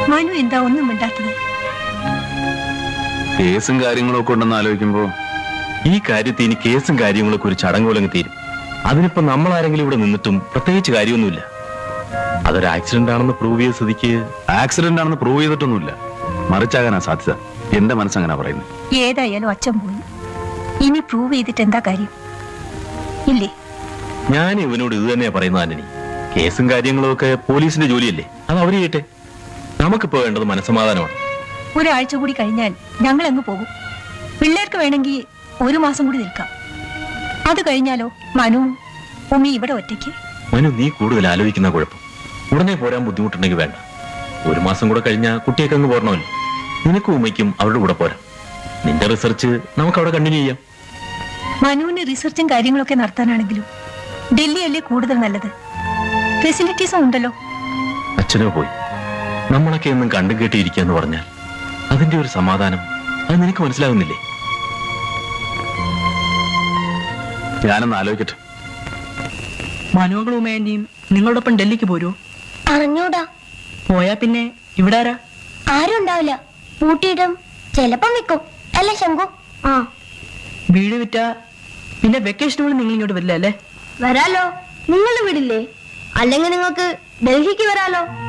മനു എന്താ ഒന്നും മിണ്ടാത്തത് കേസും കാര്യങ്ങളും ഒക്കെ ഉണ്ടെന്ന് ആലോചിക്കുമ്പോ ഈ കാര്യത്തിൽ ഇനി കേസും കാര്യങ്ങളൊക്കെ ഒരു ചടങ്ങ് പോലങ്ങ് തീരും അതിനിപ്പോ നമ്മൾ ആരെങ്കിലും ഇവിടെ നിന്നിട്ടും പ്രത്യേകിച്ച് കാര്യമൊന്നുമില്ല അതൊരു ആക്സിഡന്റ് ആണെന്ന് പ്രൂവ് ചെയ്ത സ്ഥിതിക്ക് ആക്സിഡന്റ് ആണെന്ന് പ്രൂവ് ചെയ്തിട്ടൊന്നുമില്ല മറിച്ചാകാനാ സാധ്യത എന്റെ മനസ്സങ്ങനെ പറയുന്നത് ഏതായാലും അച്ഛൻ പോയി ഇനി പ്രൂവ് ചെയ്തിട്ട് എന്താ കാര്യം ഇല്ലേ ഞാൻ ഇവനോട് ഇത് തന്നെയാ പറയുന്നത് ആന്റണി കേസും കാര്യങ്ങളും ഒക്കെ പോലീസിന്റെ ജോലിയല്ലേ അത് അവര് ചെയ്യട്ടെ നമുക്കിപ്പോ വേണ്ടത് മനസ്സമാധാനമാണ് ഒരാഴ്ച കൂടി കഴിഞ്ഞാൽ ഞങ്ങൾ അങ്ങ് പോകും പിള്ളേർക്ക് വേണമെങ്കിൽ ഒരു മാസം കൂടി നിൽക്കാം അത് കഴിഞ്ഞാലോ മനുവും ഉമ്മി ഇവിടെ ഒറ്റയ്ക്ക് മനു നീ കൂടുതൽ ആലോചിക്കുന്ന കുഴപ്പം ഉടനെ പോരാൻ ബുദ്ധിമുട്ടുണ്ടെങ്കിൽ വേണ്ട ഒരു മാസം കൂടെ കഴിഞ്ഞാൽ കുട്ടിയൊക്കെ അങ്ങ് പോരണമല്ലോ നിനക്കും ഉമ്മയ്ക്കും അവരുടെ കൂടെ പോരാം നിന്റെ റിസർച്ച് നമുക്ക് അവിടെ കണ്ടിന്യൂ ചെയ്യാം മനുവിന് റിസർച്ചും കാര്യങ്ങളൊക്കെ നടത്താനാണെങ്കിലും ഡൽഹിയല്ലേ കൂടുതൽ നല്ലത് ഫെസിലിറ്റീസും ഉണ്ടല്ലോ അച്ഛനോ പോയി നമ്മളൊക്കെ എന്നും കണ്ടും കേട്ടിരിക്കുക എന്ന് പറഞ്ഞാൽ അതിന്റെ ഒരു സമാധാനം അത് നിനക്ക് മനസ്സിലാകുന്നില്ലേ ഞാനൊന്ന് ആലോചിക്കട്ടെ മനോകളും ഉമേന്റെയും നിങ്ങളോടൊപ്പം ഡൽഹിക്ക് പോരൂ അറിഞ്ഞൂടാ പോയാ പിന്നെ ഇവിടെ ആരാ ആരും ഉണ്ടാവില്ല പൂട്ടിയിടും ചിലപ്പം വിൽക്കും അല്ലേ ശംഖു ആ വീട് വിറ്റ പിന്നെ വെക്കേഷനുകൾ നിങ്ങൾ ഇങ്ങോട്ട് വരില്ല അല്ലേ വരാലോ നിങ്ങൾ വിടില്ലേ അല്ലെങ്കിൽ നിങ്ങൾക്ക് ഡൽഹിക്ക് വരാലോ